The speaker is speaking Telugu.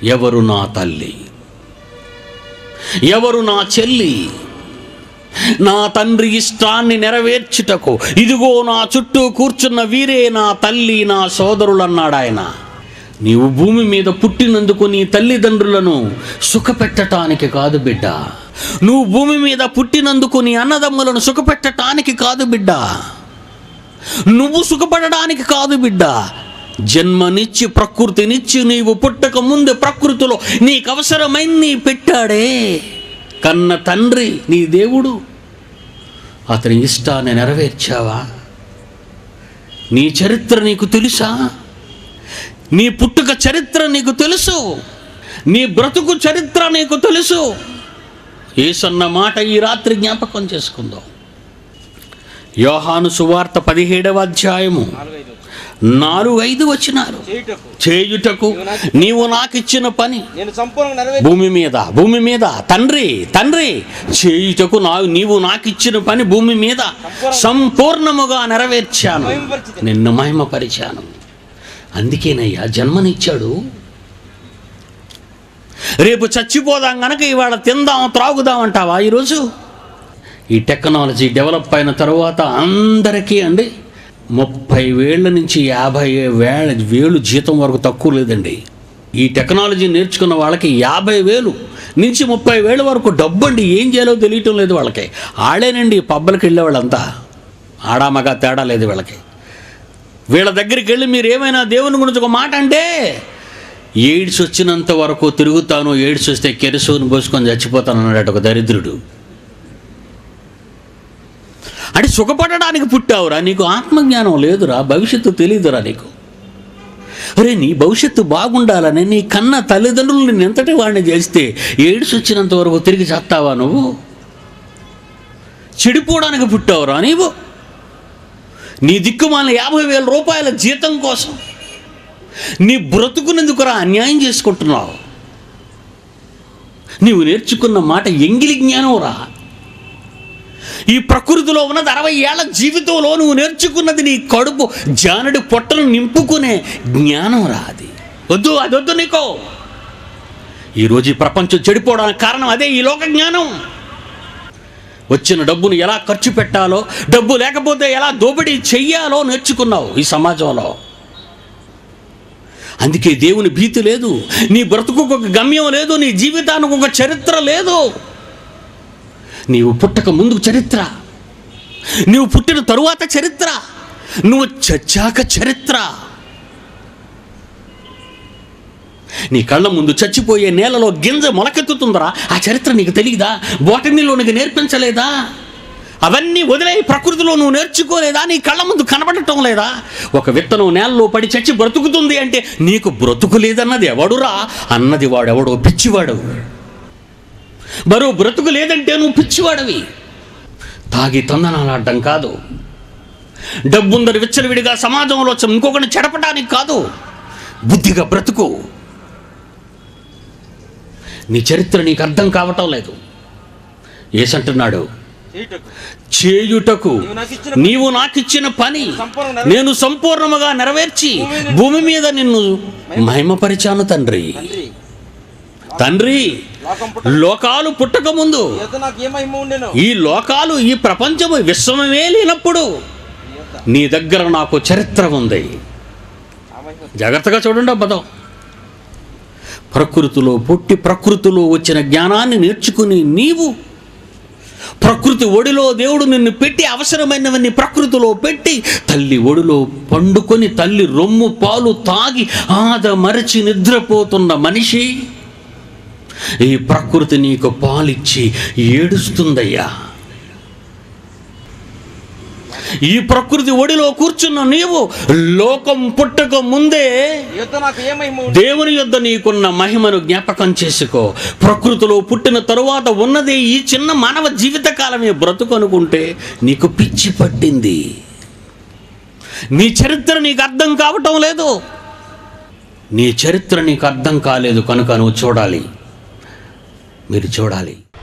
ఎవరు నా తల్లి ఎవరు నా చెల్లి నా తండ్రి ఇష్టాన్ని నెరవేర్చుటకు ఇదిగో నా చుట్టూ కూర్చున్న వీరే నా తల్లి నా సోదరులన్నాడు ఆయన నీవు భూమి మీద పుట్టినందుకు నీ తల్లిదండ్రులను సుఖపెట్టటానికి కాదు బిడ్డ నువ్వు భూమి మీద పుట్టినందుకు నీ అన్నదమ్ములను సుఖపెట్టటానికి కాదు బిడ్డ నువ్వు సుఖపడడానికి కాదు బిడ్డ జన్మనిచ్చి ప్రకృతినిచ్చి నీవు పుట్టక ముందు ప్రకృతిలో నీకు అవసరమైంది పెట్టాడే కన్న తండ్రి నీ దేవుడు అతని ఇష్టాన్ని నెరవేర్చావా నీ చరిత్ర నీకు తెలుసా నీ పుట్టుక చరిత్ర నీకు తెలుసు నీ బ్రతుకు చరిత్ర నీకు తెలుసు ఏసన్న మాట ఈ రాత్రి జ్ఞాపకం చేసుకుందాం యోహాను సువార్త పదిహేడవ అధ్యాయము నాలుగైదు నాలుగు ఐదు వచ్చినారు చేయుటకు చేయుటకు నీవు నాకిచ్చిన పని నేను సంపూర్ణంగా నెరవేర్చి భూమి మీద భూమి మీద తండ్రి తండ్రి చేయుటకు నా నీవు నాకిచ్చిన పని భూమి మీద సంపూర్ణముగా నెరవేర్చాను నిన్ను మహిమపరిచాను అందుకేనయ్యా జన్మనిచ్చాడు రేపు చచ్చిపోదాం గనక ఇవాళ తిందాం త్రాగుదాం అంటావా ఈరోజు ఈ టెక్నాలజీ డెవలప్ అయిన తర్వాత అందరికీ అండి ముప్పై వేళ్ళ నుంచి యాభై వేల వేలు జీతం వరకు తక్కువ లేదండి ఈ టెక్నాలజీ నేర్చుకున్న వాళ్ళకి యాభై వేలు నుంచి ముప్పై వేల వరకు డబ్బు అండి ఏం చేయాలో తెలియటం లేదు వాళ్ళకి ఆడేనండి పబ్బలకి వెళ్ళే వాళ్ళంతా ఆడామగా తేడా లేదు వీళ్ళకి వీళ్ళ దగ్గరికి వెళ్ళి మీరు ఏమైనా దేవుని గురించి ఒక మాట అంటే ఎయిడ్స్ వచ్చినంత వరకు తిరుగుతాను ఎయిడ్స్ వస్తే కెరసూని పోసుకొని చచ్చిపోతాను అన్నాడు ఒక దరిద్రుడు అంటే సుఖపడడానికి పుట్టావురా నీకు ఆత్మజ్ఞానం లేదురా భవిష్యత్తు తెలియదురా నీకు అరే నీ భవిష్యత్తు బాగుండాలని నీ కన్న తల్లిదండ్రులు నిన్ను ఎంతటి వాడిని చేస్తే ఏడ్స్ వచ్చినంత వరకు తిరిగి చేస్తావా నువ్వు చెడిపోవడానికి పుట్టావురా నీవు నీ దిక్కుమాల యాభై వేల రూపాయల జీతం కోసం నీ బ్రతుకునేందుకురా అన్యాయం చేసుకుంటున్నావు నీవు నేర్చుకున్న మాట ఎంగిలి జ్ఞానం రా ఈ ప్రకృతిలో ఉన్నది అరవై ఏళ్ల జీవితంలో నువ్వు నేర్చుకున్నది నీ కడుపు జానడి పొట్టలు నింపుకునే జ్ఞానం రా అది వద్దు అది వద్దు నీకో ఈరోజు ఈ ప్రపంచం చెడిపోవడానికి కారణం అదే ఈ లోక జ్ఞానం వచ్చిన డబ్బును ఎలా ఖర్చు పెట్టాలో డబ్బు లేకపోతే ఎలా దోపిడీ చెయ్యాలో నేర్చుకున్నావు ఈ సమాజంలో అందుకే దేవుని భీతి లేదు నీ బ్రతుకుకు ఒక గమ్యం లేదు నీ జీవితానికి ఒక చరిత్ర లేదు నీవు పుట్టక ముందు చరిత్ర నీవు పుట్టిన తరువాత చరిత్ర నువ్వు చచ్చాక చరిత్ర నీ కళ్ళ ముందు చచ్చిపోయే నేలలో గింజ మొలకెత్తుతుందరా ఆ చరిత్ర నీకు తెలియదా బోటనీలో నీకు నేర్పించలేదా అవన్నీ వదిలే ప్రకృతిలో నువ్వు నేర్చుకోలేదా నీ కళ్ళ ముందు కనబడటం లేదా ఒక విత్తనం నేలలో పడి చచ్చి బ్రతుకుతుంది అంటే నీకు బ్రతుకు లేదన్నది ఎవడురా అన్నది వాడెవడో పిచ్చివాడు మరో బ్రతుకు లేదంటే నువ్వు పిచ్చివాడవి తాగి తొందనాలాడడం కాదు డబ్బుందరు విచ్చలవిడిగా సమాజంలో వచ్చి ఇంకొకరిని చెడపడానికి కాదు బుద్ధిగా బ్రతుకు నీ చరిత్ర నీకు అర్థం కావటం లేదు ఏసంటున్నాడు చేయుటకు చేయుటకు నీవు నాకు ఇచ్చిన నీవు నాకిచ్చిన పని సంపూర్ణ నేను సంపూర్ణముగా నెరవేర్చి భూమి మీద నిన్ను మహిమపరిచాను తండ్రి తండ్రి తండ్రి లోకం పుట్ట లోకాలు పుట్టక ముందు ఈత నాకు ఏ మహిమ ఉండెను ఈ లోకాలు ఈ ప్రపంచము విశ్వమే లేనప్పుడు ఈత నీ దగ్గర నాకు చరిత్ర ఉంది ఆ మహిమ జాగ్రత్తగా చూడండి అబ్బదం ప్రకృతిలో పుట్టి ప్రకృతిలో వచ్చిన జ్ఞానాన్ని నేర్చుకుని నీవు ప్రకృతి ఒడిలో దేవుడు నిన్ను పెట్టి అవసరమైనవన్నీ ప్రకృతిలో పెట్టి తల్లి ఒడిలో పండుకొని తల్లి రొమ్ము పాలు తాగి ఆద మరచి నిద్రపోతున్న మనిషి ఈ ప్రకృతి నీకు పాలిచ్చి ఏడుస్తుందయ్యా ఈ ప్రకృతి ఒడిలో కూర్చున్న నీవు లోకం పుట్టక ముందే ఈత నాకు ఏ మహిమ ఉండెను దేవుని యొద్ద నీకున్న మహిమను జ్ఞాపకం చేసుకో ప్రకృతిలో పుట్టిన తరువాత ఉన్నదే ఈ చిన్న మానవ జీవితకాలమే బ్రతుకు అనుకుంటే నీకు పిచ్చి పట్టింది నీ చరిత్ర నీకు అర్థం కావటం లేదు నీ చరిత్ర నీకు అర్థం కాలేదు కనుక నువ్వు చూడాలి మీరు చూడాలి